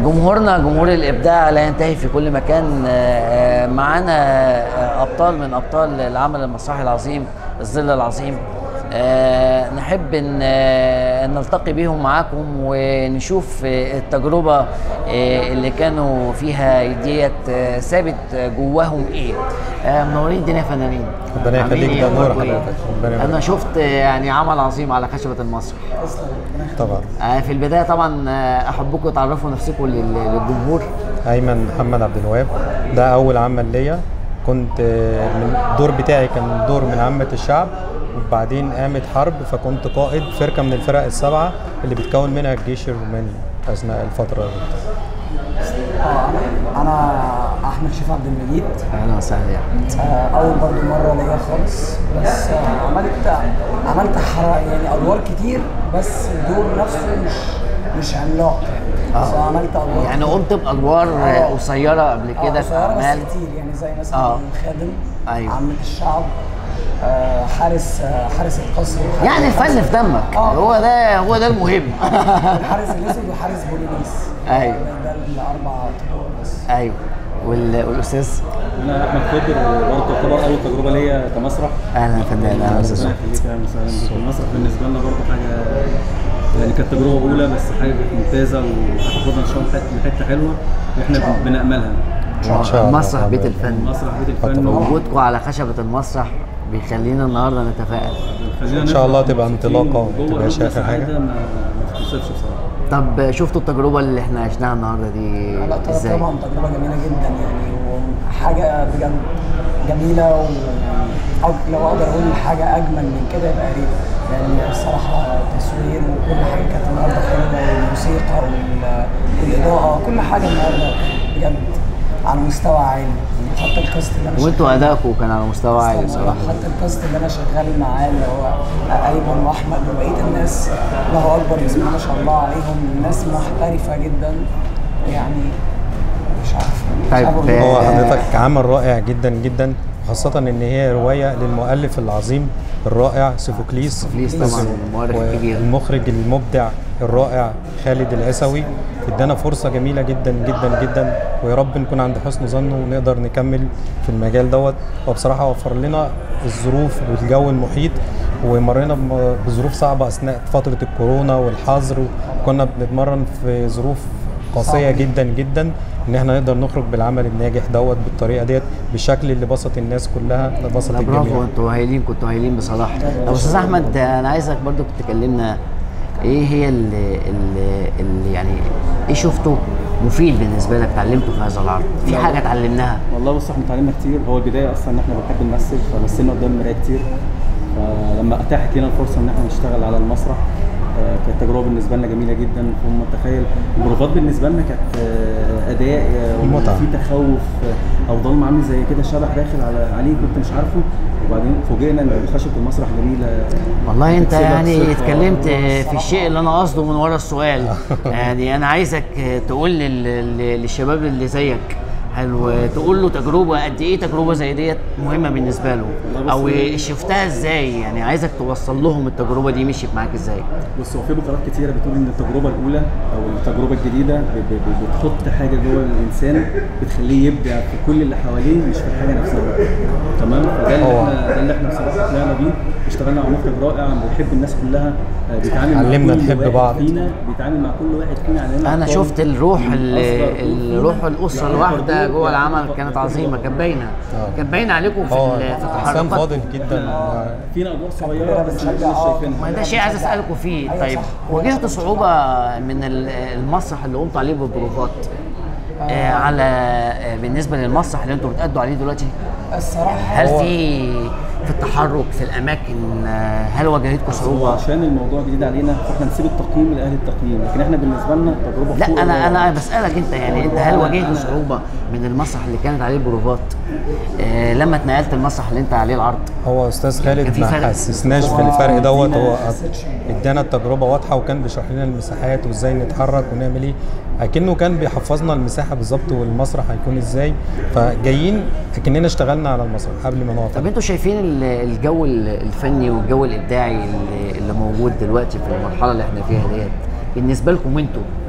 جمهورنا جمهور الابداع لا ينتهي في كل مكان آه، آه، معانا آه، ابطال من ابطال العمل المسرحي العظيم الظل العظيم آه، نحب ان آه، نلتقي بيهم معاكم ونشوف آه، التجربه آه، اللي كانوا فيها ديت آه، ثابت جواهم ايه آه، منورين الدنيا يا فنانين ربنا عاملين يخليك، إيه؟ ده نور أخباركم إيه؟ حضرتك. ربنا يبارك انا شفت آه، يعني عمل عظيم على خشبه المسرح طبعا آه، في البدايه طبعا آه، احبكم تعرفوا نفسكم لل- للجمهور ايمن محمد عبد الوهاب ده اول عمل ليا كنت آه، من الدور بتاعي كان دور من عامة الشعب وبعدين قامت حرب فكنت قائد فرقة من الفرق السبعة اللي بتكون منها الجيش الروماني أثناء الفترة دي. اه انا احمد شريف عبد المجيد اهلا وسهلا يا أحمد. آه، اول برضو مره ليا خالص بس آه، عملت عملت حرا يعني ادوار كتير بس الدور نفسه مش مش عملاق يعني بس عملت ادوار يعني قمت بادوار آه. قصيره قبل كده في قصيرة اعمال بس كتير يعني زي مثلا آه. خادم أيوة. عامة الشعب آه، حارس آه، حارس القصر يعني الفن في دمك آه. هو ده هو ده المهم الحارس الاسود وحارس بولينيس أيوة. ده الاربع ادوار بس ايوه وال- والاستاذ انا احمد خضر برضه تعتبر اول تجربه ليا كمسرح اهلا يا فنان اهلا استاذ ربنا شكري. يخليك اهلا وسهلا بك المسرح بالنسبه لنا برضه حاجه يعني كانت تجربه اولى بس حاجه كانت ممتازه وهتاخدنا ان شاء الله لحته لحته حلوه واحنا بناملها إن شاء الله. مسرح بيت الفن مسرح بيت الفن وجودكم على خشبه المسرح بيخلينا النهارده نتفائل خلينا إن شاء الله نفرح تبقى ومبسوطين انطلاقة وجوه ومتبقاش قلوبنا آخر حاجة. سعادة ما ما تتوصفش بصراحه طب شفتوا التجربه اللي احنا عشناها النهارده دي لا طبعا ازاي؟ طبعا تجربه جميله جدا يعني وحاجه بجد جميله و أو لو اقدر اقول حاجه اجمل من كده يبقى ريت لان الصراحه تصوير وكل حاجه كانت النهارده حلوه والموسيقى وال- والاضاءه كل حاجه النهارده بجد على مستوى عالي يعني حتى الكاست اللي انا وانتوا شغال- ادائكم كان على مستوى عالي صراحه حتى الكاست اللي انا شغال معاه اللي هو ايمن واحمد وبقيه الناس الله اكبر بسم الله ما شاء الله عليهم ناس محترفه جدا يعني مش عارف مش طيب، عارف أقول آه، إيه. هو حضرتك عمل رائع جدا جدا خاصة إن هي رواية للمؤلف العظيم الرائع سوفوكليس سوفوكليس طبعاً، المؤرخ الكبير. والمخرج المبدع الرائع خالد العسوي ادانا فرصة جميلة جدا جدا جدا ويا رب نكون عند حسن ظنه ونقدر نكمل في المجال دوت وبصراحة وفر لنا الظروف والجو المحيط ومرينا بم- بظروف صعبة أثناء فترة الكورونا والحظر وكنا بنتمرن في ظروف قاسيه جدا جدا ان احنا نقدر نخرج بالعمل الناجح دوت بالطريقه ديت بالشكل اللي بسط الناس كلها بسط لا برافو الجميع انتوا هايلين كنتوا هايلين بصراحه طب استاذ احمد انا عايزك برضو تكلمنا ايه هي اللي, اللي, اللي يعني ايه شفته مفيد بالنسبه لك اتعلمته في هذا العرض في حاجه اتعلمناها والله بص احنا اتعلمنا كتير هو البدايه اصلا ان احنا بنحب نمثل فمثلنا قدام المرايه كتير فلما اتاحت لنا الفرصه ان احنا نشتغل على المسرح آه، كانت تجربه بالنسبه لنا جميله جدا فهم تخيل البروفات بالنسبه لنا كانت آه، اداء آه، متعة. وفي تخوف آه، او ضلمه عامل زي كده شبح داخل على عليك كنت مش عارفه وبعدين فوجئنا ان خشبه المسرح جميله والله انت بتسيبها يعني بثقة. اتكلمت في الشيء اللي انا قصده من ورا السؤال يعني انا عايزك تقول لل- لل- للشباب اللي زيك حلو تقول له تجربه قد ايه تجربه زي ديت مهمه بالنسبه له او شفتها ازاي يعني عايزك توصل لهم التجربه دي مشيت معاك ازاي بص هو في مقالات كتيره بتقول ان التجربه الاولى او التجربه الجديده ب- ب- ب- بتحط حاجه جوه الانسان بتخليه يبدع في كل اللي حواليه مش في الحاجه نفسها تمام فده اللي هو- احنا ده اللي احنا بصراحه طلعنا بيه اشتغلنا مع مخرج رائع بيحب الناس كلها آه، بيتعامل مع علمنا كل نحب واحد بعض. فينا بيتعامل مع كل واحد فينا علينا انا أبطال. شفت الروح من ال- أصغر دور فينا الروح الاسره لأكبر الواحده دور جوه يعني العمل أكبر- كانت أكبر عظيمه دور. كانت باينه كانت باينه عليكم في هو ال- في انسان التحركات فاضل جدا فينا ادوار صغيره بس مش شايفينها ما ده شيء عايز اسالكم فيه أيوة طيب صح. واجهت صعوبه من ال- المسرح اللي قمت عليه بالبروفات آه على آه بالنسبه للمسرح اللي انتوا بتأدوا عليه دلوقتي الصراحه هل هو- في في التحرك في الاماكن آه، هل واجهتكم صعوبه عشان الموضوع جديد علينا فاحنا نسيب التقييم لاهل التقييم لكن احنا بالنسبه لنا تجربه فوق لا انا الرائع. انا بسالك انت يعني انت هل واجهت صعوبه من المسرح اللي كانت عليه البروفات آه لما اتنقلت المسرح اللي انت عليه العرض هو استاذ كان خالد في ما فرق؟ حسسناش بالفرق دوت هو ما حسيتش. ادانا التجربه واضحه وكان بيشرح لنا المساحات وازاي نتحرك ونعمل ايه اكنه كان بيحفظنا المساحه بالظبط والمسرح هيكون ازاي فجايين اكننا اشتغلنا على المسرح قبل ما طب نقف انتوا شايفين ال- الجو ال- الفني والجو الابداعي اللي, اللي موجود دلوقتي في المرحله اللي احنا فيها ديت بالنسبه لكم انتوا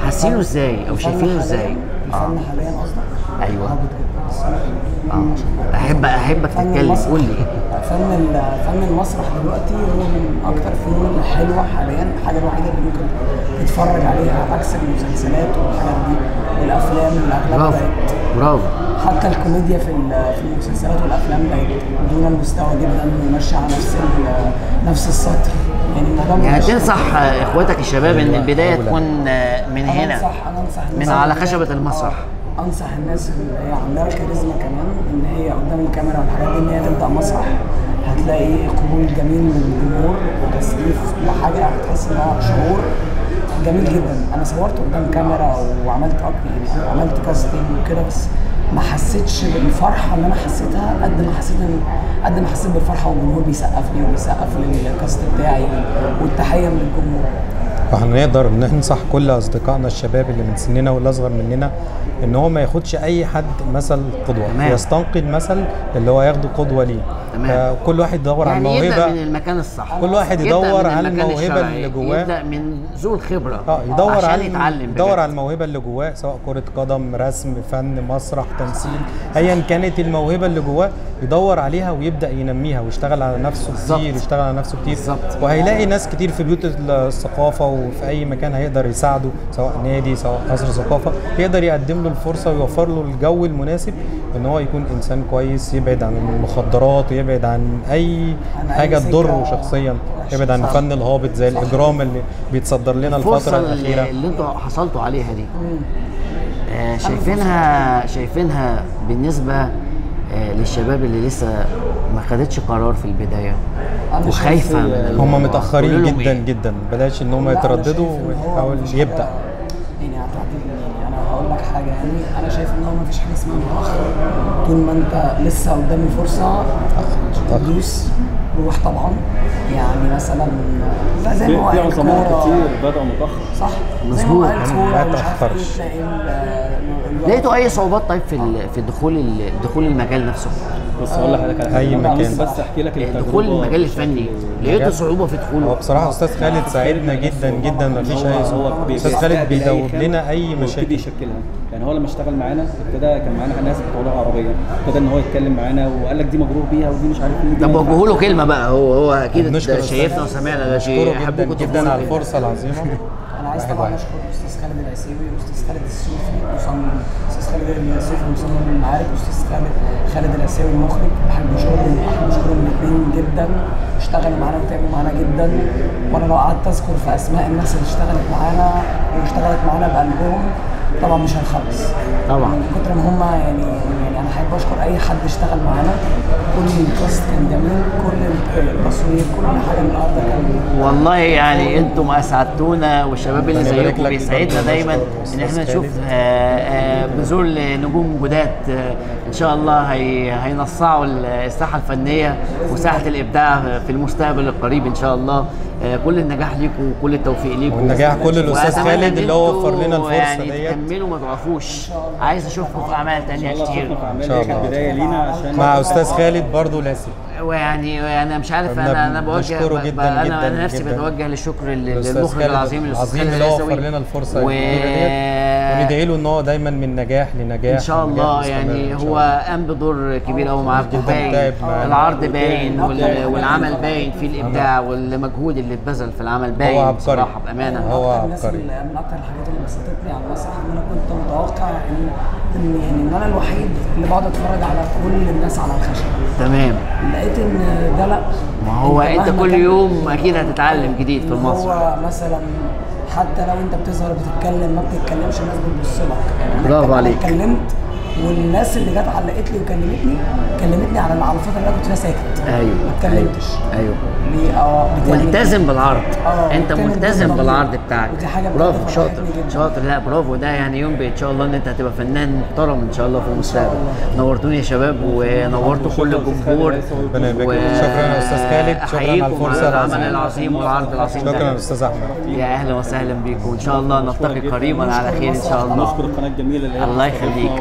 حاسينه ازاي او الفن شايفينه حالياً- ازاي اه الفن حاليا قصدك؟ أيوة. هابط جدا الصراحة. اه احب احبك فن تتكلم المسرح. قول لي فن ال- فن المسرح دلوقتي هو من اكتر الفنون الحلوه حاليا الحاجه الوحيده اللي ممكن تتفرج عليها عكس المسلسلات والحاجات دي والافلام اللي اغلبها برافو بقت برافو حتى الكوميديا في ال- في المسلسلات والافلام بقت دون المستوى جدا وماشيه على نفس ال- نفس السطر يعني الموضوع يعني مبقاش- تنصح آه، اخواتك الشباب ان البدايه تكون آه، من أنا هنا أنصح أنا أنصح من الناس على اللي- خشبة المسرح. آه، أنصح الناس اللي هي عندها الكاريزما كمان إن هي قدام الكاميرا والحاجات دي إن هي تبدأ مسرح هتلاقي قبول جميل من الجمهور وتسقيف وحاجة هتحس إن هو شعور جميل جدا أنا صورت قدام كاميرا وعملت أك- يعني عملت كاستنج وكده بس ما حسيتش بالفرحة اللي أنا حسيتها قد ما حسيت إن- قد ما حسيت بالفرحة والجمهور بيسقف لي وبيسقف للكاست بتاعي والتحية من الجمهور فاحنا نقدر ننصح كل اصدقائنا الشباب اللي من سننا واللي اصغر مننا ان هو ما ياخدش اي حد مثل قدوه تمام. يستنقذ مثل اللي هو ياخده قدوه ليه تمام. آه، كل واحد يدور على يعني يبدا من الموهبه المكان الصح كل واحد يبدأ يدور من على المكان الموهبة الشرعي. اللي جواه. يبدا من ذو الخبره اه يدور عشان على يتعلم يدور بجد. على الموهبه اللي جواه سواء كره قدم رسم فن مسرح تمثيل ايا كانت الموهبه اللي جواه يدور عليها ويبدا ينميها ويشتغل على نفسه بالظبط. كتير يشتغل على نفسه كتير بالظبط. وهيلاقي ناس كتير في بيوت الثقافه وفي اي مكان هيقدر يساعده سواء نادي سواء قصر ثقافه يقدر يقدم له الفرصه ويوفر له الجو المناسب ان هو يكون انسان كويس يبعد عن المخدرات ويبعد عن اي عن أي حاجه سكة تضره شخصيا يبعد عن الفن الهابط زي الاجرام اللي بيتصدر لنا الفتره الفرصه اللي, الاخيره اللي انتوا حصلتوا عليها دي آه شايفينها شايفينها بالنسبه آه للشباب اللي لسه ما خدتش قرار في البدايه أنا وخايفه شايف- من هم الموضوع. متاخرين قولوا لهم جدا إيه؟ جدا بلاش ان هم لا، أنا يترددوا شايف إن هو ويحاول مفيش يبدا حاجة- يعني هتعدي يعني انا هقول لك حاجه يعني انا شايف ان هو مفيش حاجه اسمها متاخر طول ما انت لسه قدام الفرصه دوس روح طبعا يعني مثلا لا زي في ما هو في قال عظماء كورة، كتير بدأوا متأخر صح زي ما هو مظبوط. قال ما كوره ومش عارف تأخرش. ايه تلاقي ال- ال- لقيتوا اي صعوبات طيب في ال- في دخول ال- دخول المجال نفسه بس هقول لحضرتك على أي حاجة. أنا مكان. بس بس احكي لك التجربه دخول المجال الفني لقيتوا مجال- صعوبه في هو دخوله بصراحه استاذ خالد ساعدنا جدا جدا ما فيش اي هو بي- استاذ بيستقبل خالد بيدوب خامة لنا اي ويبتدي مشاكل يشكلها يعني هو لما اشتغل معانا ابتدى كان معانا ناس بتوع لغه عربيه ابتدى ان هو يتكلم معانا وقال لك دي مجروح بيها ودي مش عارف ايه ودي طب ما وجهوا له كلمه بقى هو هو اكيد بنشكر شايفنا أستاذ- وسمعنا ده شيء بشكره جدا يحبكم جدا تفوزوا على بيه. الفرصه العظيمه انا عايز واحد طبعا واحد. اشكر الاستاذ خالد العسيوي واستاذ خالد السوفي مصمم استاذ خالد السوفي مصمم المعارك واستاذ خالد خالد العسيوي المخرج بحب اشكرهم بحب اشكرهم الاثنين جدا اشتغلوا معانا وتعبوا معانا جدا وانا لو قعدت اذكر في اسماء الناس اللي اشتغلت معانا واشتغلت معانا بقلبهم طبعا مش هنخلص طبعا. من كتر ما هم يعني يعني انا احب اشكر اي حد اشتغل معانا كل الكاست كان جميل كل التصوير كل حاجه النهارده كان والله يعني انتم اسعدتونا والشباب اللي ربنا يبارك زيكم لك بيسعدنا برضه دايما أستاذ ان احنا خالد. نشوف آه، آه، بذور لنجوم جداد آه، ان شاء الله هي هينصعوا الساحه الفنيه وساحه الابداع في المستقبل القريب ان شاء الله آه، كل النجاح ليكم وكل التوفيق ليكم والنجاح كل الأستاذ وأتمنى خالد إن اللي هو انتوا وفر لنا الفرصة يعني ديت. تكملوا ما تقفوش عايز اشوفكم في اعمال تانية الله كتير شكرا في اعمال شاء هي كانت الله. بدايه لينا عشان مع استاذ خالد برضه لاسي ويعني انا مش عارف احنا انا انا بوجه بنشكره ب- جداً ب- انا جداً انا نفسي جداً. بتوجه للشكر لل- الأستاذ للمخرج خالد العظيم الاستاذ العظيم خالد اللي هو العسوي. وفر لنا الفرصه و... الكبيره ديت وندعي له ان هو دايما من نجاح لنجاح ان شاء ونجاح الله مستمر يعني إن شاء هو الله. قام بدور كبير قوي معاكم جداً باين تعب معانا. العرض باين وال- طبعاً. والعمل باين في الابداع والمجهود اللي اتبذل في العمل باين عبقري. بصراحه بامانه هو أكتر الناس عبقري. اللي من اكتر الحاجات اللي بسطتني على المسرح ان انا كنت متوقع ان ان يعني ان انا الوحيد اللي بقعد اتفرج على كل الناس على الخشب تمام لقيت ان ده لا ما هو انت مهما كل كان- يوم اكيد هتتعلم جديد في إن المسرح هو مثلا حتى لو انت بتظهر بتتكلم ما بتتكلمش الناس بتبص لك يعني أنا برافو أنا عليك. اتكلمت والناس اللي جت علقت لي وكلمتني كلمتني على على الفتره اللي انا كنت فيها ساكت ايوه ما اتكلمتش ايوه ليه اه بتعمل- ملتزم بالعرض آه، انت بتعمل ملتزم جزء بالعرض ضمير. بتاعك ودي حاجة بجد برافو فرحتني شاطر جدا. شاطر لا برافو ده يعني يوم ان شاء الله ان انت هتبقى فنان محترم ان شاء الله في المستقبل نورتوني يا شباب ونورتوا كل الجمهور ربنا يبارك فيك. شكراً يا أستاذ خالد. شكراً على أحييكم الفرصة على العمل العظيمة. العظيم والعرض العظيم شكرا ده يا استاذ احمد يا اهلا وسهلا بيكم ان شاء الله نلتقي قريبا على خير ان شاء الله نشكر القناه الجميله اللي هي الله يخليك الله يخليك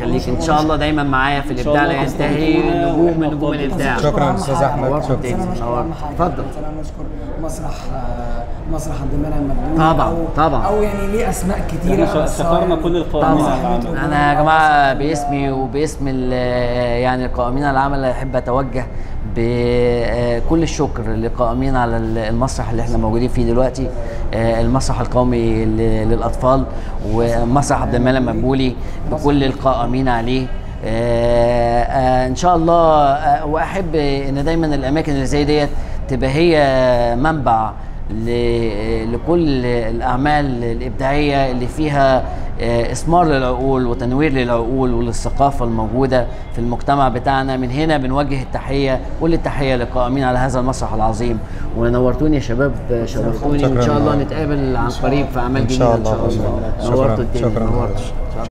يخليك ان شاء الله دايما معايا في إن شاء الابداع لا الله ينتهي تستضيفونا نجوم من وإحنا نجوم أبطال الابداع شكراً أستاذ أحمد. نورت شكراً. الدنيا. نشكر نورت. أهم حاجة. اتفضل مثلا نشكر مسرح آه، مسرح عبد المنعم مدبولي طبعاً، أو- طبعاً. او يعني ليه اسماء كتيره احنا بس شكرنا هو كل القائمين على العمل انا يا جماعه باسمي وباسم ال- يعني القائمين على العمل احب اتوجه بكل الشكر للقائمين على ال- المسرح اللي احنا موجودين فيه دلوقتي آه، المسرح القومي ل- للاطفال ومسرح عبد المنعم مقبولي بكل القائمين عليه آه، آه، ان شاء الله آه، واحب ان دايما الاماكن اللي زي ديت تبقى هي منبع ل- لكل الاعمال الابداعيه اللي فيها آه، اثمار للعقول وتنوير للعقول وللثقافه الموجوده في المجتمع بتاعنا من هنا بنوجه التحيه كل التحيه للقائمين على هذا المسرح العظيم ونورتوني يا شباب آه، شرفتوني وان شكراً. شاء الله نتقابل عن قريب في اعمال إن جديده شاء ان شاء الله. الله شكراً. نورتوا الدنيا شكراً. نورتوا